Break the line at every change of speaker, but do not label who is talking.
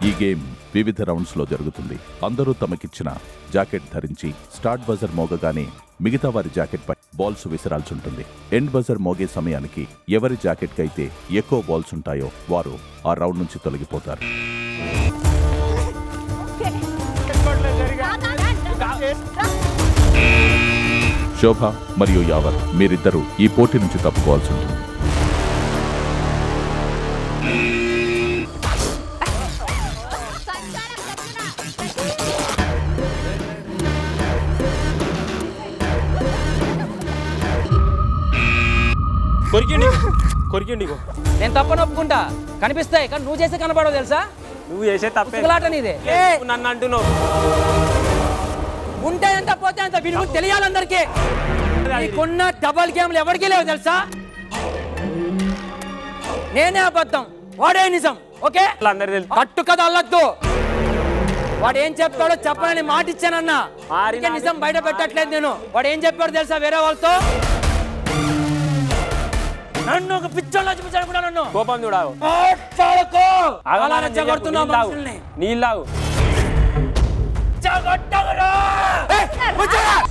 ఈ గేమ్ వివిధ రౌండ్స్ లో జరుగుతుంది అందరూ తమకిచ్చిన జాకెట్ ధరించి స్టార్ట్ బజర్ మోగగానే మిగతా వారి జాకెట్ పై బాల్స్ విసిరాల్సి ఉంటుంది ఎండ్ బజర్ మోగే సమయానికి ఎవరి జాకెట్ కైతే ఎక్కువ బాల్స్ ఉంటాయో వారు ఆ రౌండ్ నుంచి తొలగిపోతారు శోభ మరియు యావర్ మీరిద్దరూ ఈ పోటీ నుంచి తప్పుకోవాల్సి ఉంటుంది
కొరికిండి కొరికిండి ఇగో.
నేను తప్పని ఒప్పుకుంటా కనిపిస్తాయి కానీ నువ్వు చేస్తే కనపడవు తెలుసా
నువ్వు చేసే తప్పే
ఉసుగులాట నీదే
నువ్వు నన్ను అంటున్నావు
ఉంటే ఎంత పోతే అంత విలువ తెలియాలి అందరికీ నీకున్న డబల్ గేమ్లు ఎవరికి లేవు తెలుసా నేనే అబద్ధం వాడే నిజం ఓకే
అందరు తెలుసు
కట్టు కథ అల్లద్దు వాడు ఏం చెప్తాడో చెప్పనని మాట ఇచ్చానన్నా
మారి
అందుకే నిజం బయట పెట్టట్లేదు నేను వాడు ఏం చెప్పాడు తెలుసా వేరే వాళ్ళతో నన్ను ఒక పిచ్చోళ్ళ చూపించాడు కూడా నన్ను
కోపం చూడావు
మాట్లాడుకో అలా రెచ్చగొడుతున్నావు మనుషుల్ని
నీళ్ళావు
రెచ్చగొట్టకురా! ఏయ్, కూర్చోరా!